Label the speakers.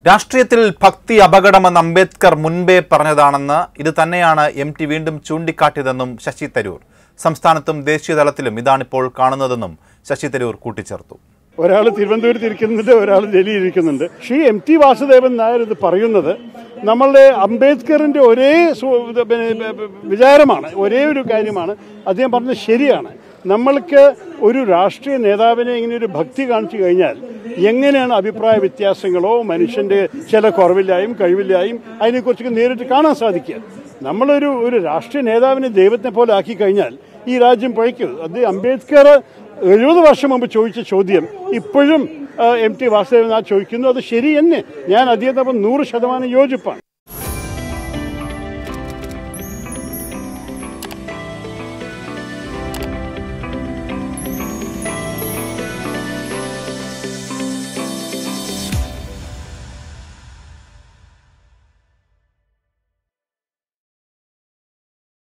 Speaker 1: രാഷ്ട്രീയത്തിൽ ഭക്തി അപകടമെന്ന് അംബേദ്കർ മുൻപേ പറഞ്ഞതാണെന്ന് ഇത് തന്നെയാണ് എം ടി വീണ്ടും ചൂണ്ടിക്കാട്ടിയതെന്നും ശശി തരൂർ സംസ്ഥാനത്തും ദേശീയ തലത്തിലും ഇതാണിപ്പോൾ കാണുന്നതെന്നും ശശി തരൂർ കൂട്ടിച്ചേർത്തു
Speaker 2: ഒരാൾ തിരുവനന്തപുരത്ത് ഇരിക്കുന്നുണ്ട് ഒരാൾ ഡൽഹിയിൽ ഇരിക്കുന്നുണ്ട് ശ്രീ എം ടി വാസുദേവൻ നായർ ഇത് പറയുന്നത് നമ്മളുടെ അംബേദ്കറിന്റെ ഒരേ സു- ഇത് പിന്നെ വിചാരമാണ് ഒരേ ഒരു കാര്യമാണ് അദ്ദേഹം പറഞ്ഞത് ശരിയാണ് നമ്മൾക്ക് ഒരു രാഷ്ട്രീയ നേതാവിനെ ഇങ്ങനെ ഒരു ഭക്തി കാണിച്ചു കഴിഞ്ഞാൽ എങ്ങനെയാണ് അഭിപ്രായ വ്യത്യാസങ്ങളോ മനുഷ്യന്റെ ചില കുറവില്ലായും കഴിവില്ലായും അതിനെക്കുറിച്ചൊക്കെ നേരിട്ട് കാണാൻ സാധിക്കുക നമ്മളൊരു ഒരു രാഷ്ട്രീയ നേതാവിനെ ദൈവത്തെ പോലെ ആക്കി കഴിഞ്ഞാൽ ഈ രാജ്യം പഴയ്ക്കും അത് അംബേദ്കർ എഴുപത് വർഷം മുമ്പ് ചോദിച്ച ചോദ്യം ഇപ്പോഴും ആ, എം ടി വാസുദേവനാഥ് ചോദിക്കുന്നു അത് ശരി തന്നെ ഞാൻ അദ്ദേഹത്തോടൊപ്പം നൂറ് ശതമാനം യോജിപ്പാണ്